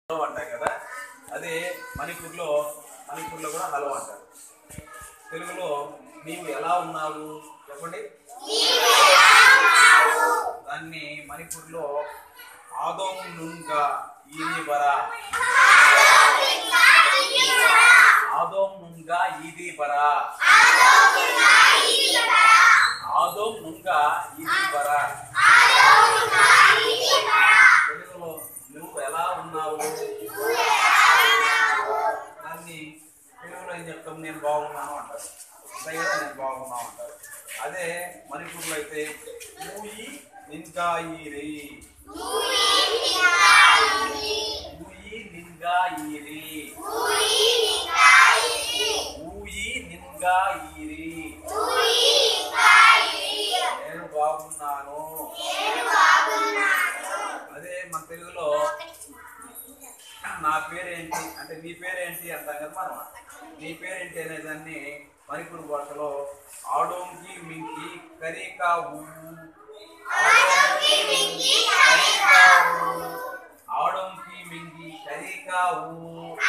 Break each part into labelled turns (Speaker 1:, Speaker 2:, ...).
Speaker 1: hello అంటాం కదా అదే మణిపూర్లో మణిపూర్లో కూడా హలో అంటారు తెలుగులో నీవు ఎలా ఉన్నావు చెప్పండి దాన్ని మణిపూర్లో ఆదోం నుంగా ఈది బరా ఆదోం నుంగా ఈది బరా ఆదోం నుంగా ఈది బరా తెలుగులో నువ్వు ఎలా ఉన్నావు దాన్ని తెలుగులో ఏం చెప్తాం నేను బాగున్నాను అంటారు అంతే కదా నేను బాగున్నాను అంటారు అదే మణిపూర్లో అయితే ఊయి నిన్గాయిరి ఊయి నిన్గాయిరి ఊయి నిన్గాయిరి నేను బాగున్నాను అదే మన తెలుగులో నా పేరేంటి అంటే నీ పేరేంటి అంటాం కదా మనం నీ పేరేంటి అనే దాన్ని మణిపూర్ భాషలో ఆడోంకి మింకి కరికా ఊ ఆడోంకి మింకి కరికా ఊ ఆడోంకి మింగి కరికా ఊ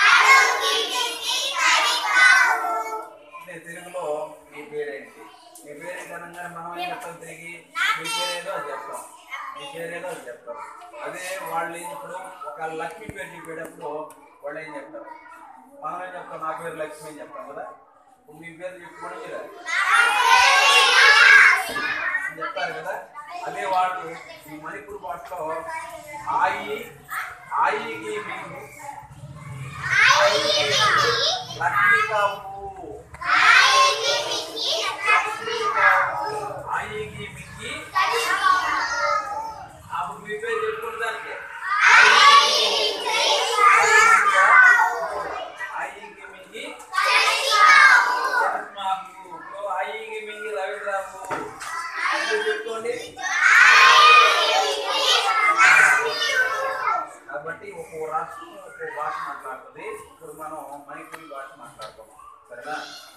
Speaker 1: అంటే తెలుగులో నీ పేరేంటి నీ పేరేంటి అనగానే మనం ఏం చెప్తాం తిరిగి నీ పేరేదో అది చెప్తాం నీ పేరేదో అది చెప్తాం అదే వాళ్ళు ఇప్పుడు ఒక లక్ష్మి పేరు చెప్పేటప్పుడు వాళ్ళు ఏం చెప్తారు మనం ఏం చెప్తాం నా పేరు లక్ష్మి అని చెప్తాం కదా ఇప్పుడు మీ పేరు చెప్పుకోవడం లేదా అని చెప్తారు కదా అదే వాళ్ళు ఈ మణిపూర్ భాషలో ఆయి ఆయికి మింగు ఆయికి మింగు లక్ష్మీకావు ఆయికి మింగి అప్పుడు మీ పేరు చెప్పుకున్న దానికి ఆయికి మింగి మాకు ఆయికి మింగి రవీంద్రబాబు అందరూ చెప్పుకోండి కాబట్టి ఒక్కో రాష్ట్రం ఒక్కో భాష మాట్లాడుతుంది ఇప్పుడు మనం మణిపూరి భాష మాట్లాడుతాం సరేనా